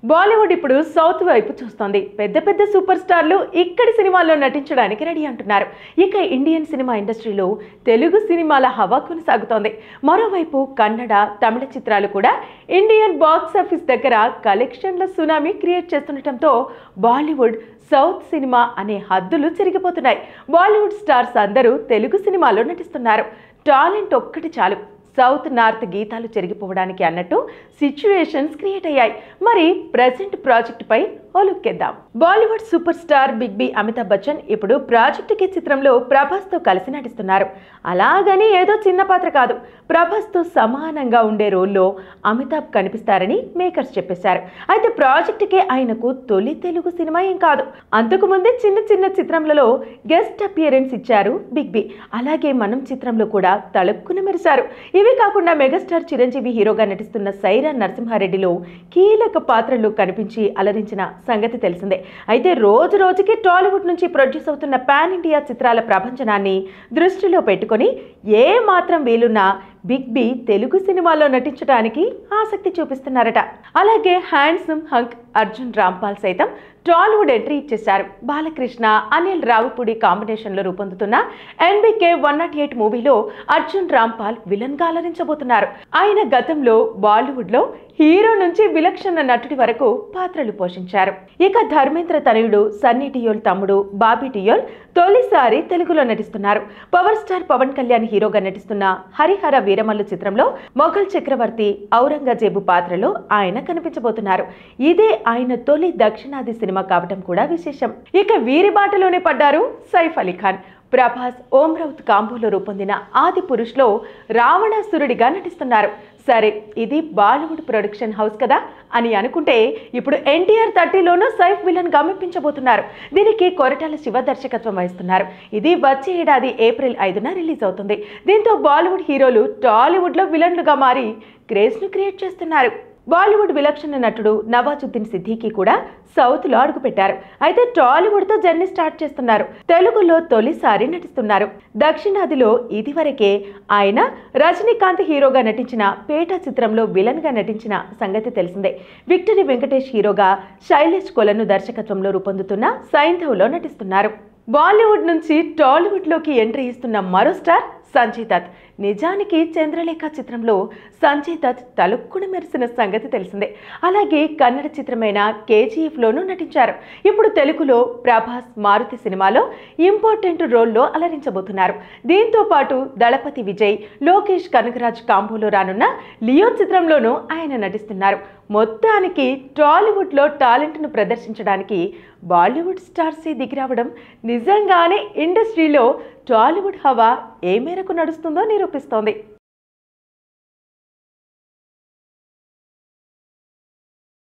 బాలీవుడ్ ఇప్పుడు సౌత్ వైపు చూస్తోంది పెద్ద పెద్ద సూపర్ స్టార్లు ఇక్కడి సినిమాల్లో నటించడానికి రెడీ అంటున్నారు ఇక ఇండియన్ సినిమా ఇండస్ట్రీలో తెలుగు సినిమాల హవా కొనసాగుతోంది మరోవైపు కన్నడ తమిళ చిత్రాలు కూడా ఇండియన్ బాక్స్ ఆఫీస్ దగ్గర కలెక్షన్ల సునామీ క్రియేట్ చేస్తుండటంతో బాలీవుడ్ సౌత్ సినిమా అనే హద్దులు చెరిగిపోతున్నాయి బాలీవుడ్ స్టార్స్ అందరూ తెలుగు సినిమాలో నటిస్తున్నారు టాలెంట్ ఒక్కటి చాలు సౌత్ నార్త్ గీతాలు చెరిగిపోవడానికి అన్నట్టు సిచ్యువేషన్స్ క్రియేట్ అయ్యాయి మరి ప్రజెంట్ ప్రాజెక్టుపై ఓ లుక్కేద్దాం Bollywood super star big B Amitabh Bachchan ఇప్పుడు ప్రాజెక్ట్ కి చిత్రంలో ప్రభాస్తో కలిసి నటిస్తున్నారు అలాగని ఏదో చిన్న పాత్ర కాదు ప్రభాస్తో సమానంగా ఉండే రోల్లో అమితాబ్ కనిపిస్తారని మేకర్స్ చెప్పేశారు అయితే ప్రాజెక్టుకే ఆయనకు తొలి తెలుగు సినిమా ఏం కాదు అంతకు ముందే చిన్న చిన్న చిత్రంలలో గెస్ట్ అపియరెన్స్ ఇచ్చారు బిగ్ బి అలాగే మనం చిత్రంలో కూడా తళుక్కున మెరిశారు ఇవి కాకుండా మెగాస్టార్ చిరంజీవి హీరోగా నటిస్తున్న సైరా నరసింహారెడ్డిలో కీలక పాత్రలు కనిపించి అలరించిన సంగతి తెలిసిందే అయితే రోజు రోజుకి టాలీవుడ్ నుంచి ప్రొడ్యూస్ అవుతున్న పాన్ ఇండియా చిత్రాల ప్రభంజనాన్ని దృష్టిలో పెట్టుకొని ఏ మాత్రం వీలున్నా బిగ్ బి తెలుగు సినిమాలో నటించడానికి ఆసక్తి చూపిస్తున్నారట అలాగే హ్యాండ్సమ్ హంక్ అర్జున్ రాంపాల్ సైతం టాలీవుడ్ ఎంట్రీ ఇచ్చేశారు బాలకృష్ణ అనిల్ రావుపూడి కాంబినేషన్లో రూపొందుతున్న ఎన్బికే వన్ నాట్ ఎయిట్ మూవీలో అర్జున్ రాంపాల్ విలన్గా అలరించబోతున్నారు ఆయన గతంలో బాలీవుడ్లో హీరో నుంచి విలక్షణ నటుడి వరకు పాత్రలు పోషించారు ఇక ధర్మేంద్ర తనయుడు సన్నీ టియోల్ తమ్ముడు బాబీ టియోల్ తొలిసారి తెలుగులో నటిస్తున్నారు పవర్ స్టార్ పవన్ కళ్యాణ్ హీరోగా నటిస్తున్న హరిహర వీరమల్లు చిత్రంలో మొఘల్ చక్రవర్తి ఔరంగజేబు పాత్రలో ఆయన కనిపించబోతున్నారు ఇదే ఆయన తొలి దక్షిణాది సినిమా కావటం కూడా విశేషం ఇక వీరి బాటలోనే పడ్డారు సైఫ్ అలీ ఖాన్ ప్రభాస్ ఓం రౌత్ కాంబోలో రూపొందిన ఆది పురుష్లో రావణాసురుడిగా నటిస్తున్నారు సరే ఇది బాలీవుడ్ ప్రొడక్షన్ హౌస్ కదా అని అనుకుంటే ఇప్పుడు ఎన్టీఆర్ థర్టీలోనూ సైఫ్ విలన్ గా మెప్పించబోతున్నారు దీనికి కొరటాల శివ దర్శకత్వం వహిస్తున్నారు ఇది వచ్చే ఏడాది ఏప్రిల్ ఐదున రిలీజ్ అవుతుంది దీంతో బాలీవుడ్ హీరోలు టాలీవుడ్లో విలన్లుగా మారి క్రేజ్ను క్రియేట్ చేస్తున్నారు బాలీవుడ్ విలక్షణ నటుడు నవాజుద్దీన్ సిద్దికీ కూడా సౌత్లో అడుగుపెట్టారు అయితే టాలీవుడ్తో జర్నీ స్టార్ట్ చేస్తున్నారు తెలుగులో తొలిసారి నటిస్తున్నారు దక్షిణాదిలో ఇదివరకే ఆయన రజనీకాంత్ హీరోగా నటించిన పేట చిత్రంలో విలన్గా నటించిన సంగతి తెలిసిందే విక్టరీ వెంకటేష్ హీరోగా శైలేష్ కొలను దర్శకత్వంలో రూపొందుతున్న సైంధవ్లో నటిస్తున్నారు బాలీవుడ్ నుంచి టాలీవుడ్లోకి ఎంట్రీ ఇస్తున్న మరో స్టార్ సంజయ్ దత్ నిజానికి చంద్రలేఖ చిత్రంలో సంజయ్ దత్ తలుక్కున మెరిసిన సంగతి తెలిసిందే అలాగే కన్నడ చిత్రమైన కేజీఎఫ్లోనూ నటించారు ఇప్పుడు తెలుగులో ప్రభాస్ మారుతి సినిమాలో ఇంపార్టెంట్ రోల్లో అలరించబోతున్నారు దీంతో పాటు దళపతి విజయ్ లోకేష్ కనకరాజ్ కాంబోలో రానున్న లియో చిత్రంలోనూ ఆయన నటిస్తున్నారు మొత్తానికి టాలీవుడ్లో టాలెంట్ను ప్రదర్శించడానికి బాలీవుడ్ స్టార్సే దిగిరావడం నిజంగానే ఇండస్ట్రీలో టాలీవుడ్ హవా ఏ మేరకు నడుస్తుందో నిరూపిస్తోంది